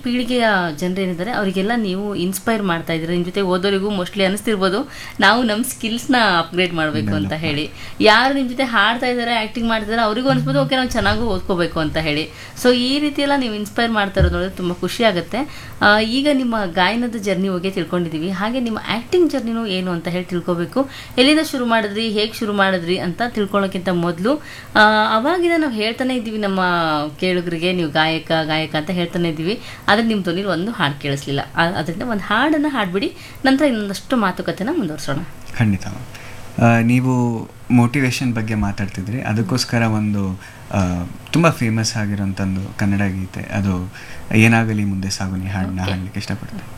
ಪೀಳಿಗೆಯ ಜನರೇನಿದ್ದಾರೆ ಅವರಿಗೆಲ್ಲ ನೀವು ಇನ್ಸ್ಪೈರ್ ಮಾಡ್ತಾ ಇದ್ದೀರಾ ನಿಮ್ಮ ಜೊತೆ ಓದೋರಿಗೂ ಮೋಸ್ಟ್ಲಿ ಅನಿಸ್ತಿರ್ಬೋದು ನಾವು ನಮ್ಮ ಸ್ಕಿಲ್ಸ್ನ ಅಪ್ಗ್ರೇಡ್ ಮಾಡಬೇಕು ಅಂತ ಹೇಳಿ ಯಾರು ನಿಮ್ಮ ಜೊತೆ ಹಾಡ್ತಾ ಇದ್ದಾರೆ ಆ್ಯಕ್ಟಿಂಗ್ ಮಾಡ್ತಿದ್ದಾರೆ ಅವರಿಗೂ ಅನಿಸ್ಬೋದು ಓಕೆ ನಾವು ಚೆನ್ನಾಗೂ ಓದ್ಕೋಬೇಕು ಅಂತ ಹೇಳಿ ಸೊ ಈ ರೀತಿ ಎಲ್ಲ ನೀವು ಇನ್ಸ್ಪೈರ್ ಮಾಡ್ತಾ ಇರೋದು ನೋಡಿದ್ರೆ ತುಂಬ ಖುಷಿ ಆಗುತ್ತೆ ಆ, ಈಗ ನಿಮ್ಮ ಗಾಯನದ ಜರ್ನಿ ಬಗ್ಗೆ ತಿಳ್ಕೊಂಡಿದ್ದೀವಿ ಹಾಗೆ ನಿಮ್ಮ ಆ್ಯಕ್ಟಿಂಗ್ ಜರ್ನಿನೂ ಏನು ಅಂತ ಹೇಳಿ ತಿಳ್ಕೊಬೇಕು ಎಲ್ಲಿಂದ ಶುರು ಮಾಡಿದ್ರಿ ಹೇಗೆ ಶುರು ಮಾಡಿದ್ರಿ ಅಂತ ತಿಳ್ಕೊಳ್ಳೋಕ್ಕಿಂತ ಮೊದಲು ಅವಾಗಿಂದ ನಾವು ಹೇಳ್ತಾನೆ ಇದ್ದೀವಿ ನಮ್ಮ ಕೇಳುಗರಿಗೆ ನೀವು ಗಾಯಕ ಗಾಯಕ ಅಂತ ಹೇಳ್ತಾನೆ ಇದ್ದೀವಿ ಆದರೆ ನಿಮ್ಮ ಧ್ವನಿಲಿ ಒಂದು ಹಾಡು ಕೇಳಿಸ್ಲಿಲ್ಲ ಆ- ಅದರಿಂದ ಒಂದು ಹಾಡನ್ನು ಹಾಡ್ಬಿಡಿ ನಂತರ ಇನ್ನೊಂದಷ್ಟು ಮಾತುಕತೆನ ಮುಂದುವರ್ಸೋಣ ಖಂಡಿತ ಆ, ನೀವು ಮೋಟಿವೇಶನ್ ಬಗ್ಗೆ ಮಾತಾಡ್ತಿದ್ರಿ ಅದಕ್ಕೋಸ್ಕರ ಒಂದು ತುಂಬ ಫೇಮಸ್ ಆಗಿರೋಂಥ ಒಂದು ಕನ್ನಡ ಗೀತೆ ಅದು ಏನಾಗಲಿ ಮುಂದೆ ಸಾಗು ನೀ ಹಾಡನ್ನ ಹಾಡಲಿಕ್ಕೆ ಇಷ್ಟಪಡ್ತೀನಿ